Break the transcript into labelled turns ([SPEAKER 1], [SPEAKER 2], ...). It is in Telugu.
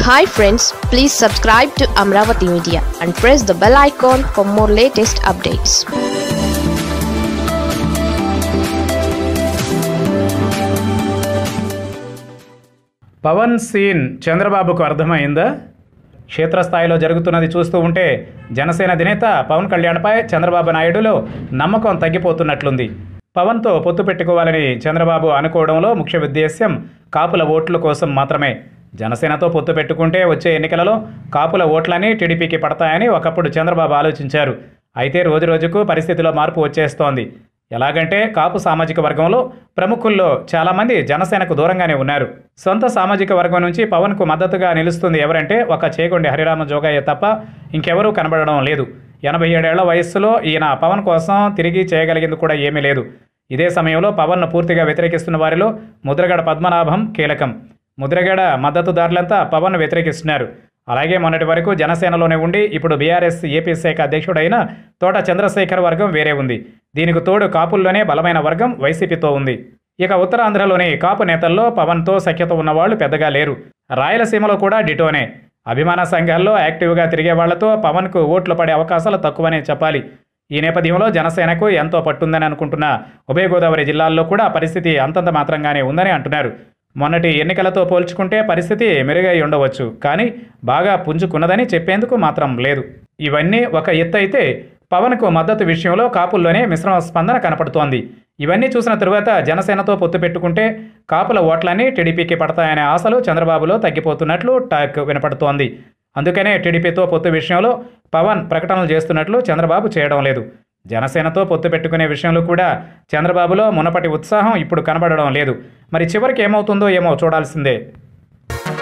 [SPEAKER 1] hi friends please subscribe to Amaravati media and press the bell icon for more latest updates
[SPEAKER 2] Pawan scene చంద్రబాబుకు అర్థమైందా క్షేత్రస్థాయిలో జరుగుతున్నది చూస్తూ ఉంటే జనసేన అధినేత పవన్ కళ్యాణ్పై చంద్రబాబు నాయుడులో నమ్మకం తగ్గిపోతున్నట్లుంది పవన్తో పొత్తు పెట్టుకోవాలని చంద్రబాబు అనుకోవడంలో ముఖ్య ఉద్దేశ్యం కాపుల ఓట్ల కోసం మాత్రమే జనసేనతో పొత్తు పెట్టుకుంటే వచ్చే ఎన్నికలలో కాపుల ఓట్లని టీడీపీకి పడతాయని ఒకప్పుడు చంద్రబాబు ఆలోచించారు అయితే రోజురోజుకు పరిస్థితిలో మార్పు వచ్చేస్తోంది ఎలాగంటే కాపు సామాజిక వర్గంలో ప్రముఖుల్లో చాలామంది జనసేనకు దూరంగానే ఉన్నారు సొంత సామాజిక వర్గం నుంచి పవన్కు మద్దతుగా నిలుస్తుంది ఎవరంటే ఒక చేకొండి హరిరామ జోగయ్య తప్ప ఇంకెవరూ కనబడడం లేదు ఎనభై ఏడేళ్ల వయస్సులో ఈయన పవన్ కోసం తిరిగి చేయగలిగింది కూడా ఏమీ లేదు ఇదే సమయంలో పవన్ను పూర్తిగా వ్యతిరేకిస్తున్న వారిలో ముద్రగడ పద్మనాభం కీలకం ముద్రగడ మద్దతుదారులంతా పవన్ వ్యతిరేకిస్తున్నారు అలాగే మొన్నటి వరకు జనసేనలోనే ఉండి ఇప్పుడు బీఆర్ఎస్ ఏపీ శాఖ అధ్యక్షుడైన తోట చంద్రశేఖర్ వర్గం వేరే ఉంది దీనికి తోడు కాపుల్లోనే బలమైన వర్గం వైసీపీతో ఉంది ఇక ఉత్తరాంధ్రలోని కాపు నేతల్లో పవన్తో సఖ్యత ఉన్నవాళ్లు పెద్దగా లేరు రాయలసీమలో కూడా డిటోనే అభిమాన సంఘాల్లో యాక్టివ్గా తిరిగే వాళ్లతో పవన్కు ఓట్లు పడే అవకాశాలు తక్కువనే చెప్పాలి ఈ నేపథ్యంలో జనసేనకు ఎంతో పట్టుందని అనుకుంటున్న ఉభయ గోదావరి జిల్లాల్లో కూడా పరిస్థితి అంతంత మాత్రంగానే ఉందని అంటున్నారు మొన్నటి ఎన్నికలతో పోల్చుకుంటే పరిస్థితి మెరుగై ఉండవచ్చు కానీ బాగా పుంజుకున్నదని చెప్పేందుకు మాత్రం లేదు ఇవన్నీ ఒక ఎత్తు అయితే పవన్కు మద్దతు విషయంలో కాపుల్లోనే మిశ్రమ స్పందన కనపడుతోంది ఇవన్నీ చూసిన తరువాత జనసేనతో పొత్తు పెట్టుకుంటే కాపుల ఓట్లన్నీ టీడీపీకి పడతాయనే ఆశలు చంద్రబాబులో తగ్గిపోతున్నట్లు టాక్ వినపడుతోంది అందుకనే టీడీపీతో పొత్తు విషయంలో పవన్ ప్రకటనలు చేస్తున్నట్లు చంద్రబాబు చేయడం లేదు జనసేనతో పొత్తు పెట్టుకునే విషయంలో కూడా చంద్రబాబులో మునపటి ఉత్సాహం ఇప్పుడు కనబడడం లేదు మరి చివరికి ఏమవుతుందో ఏమో చూడాల్సిందే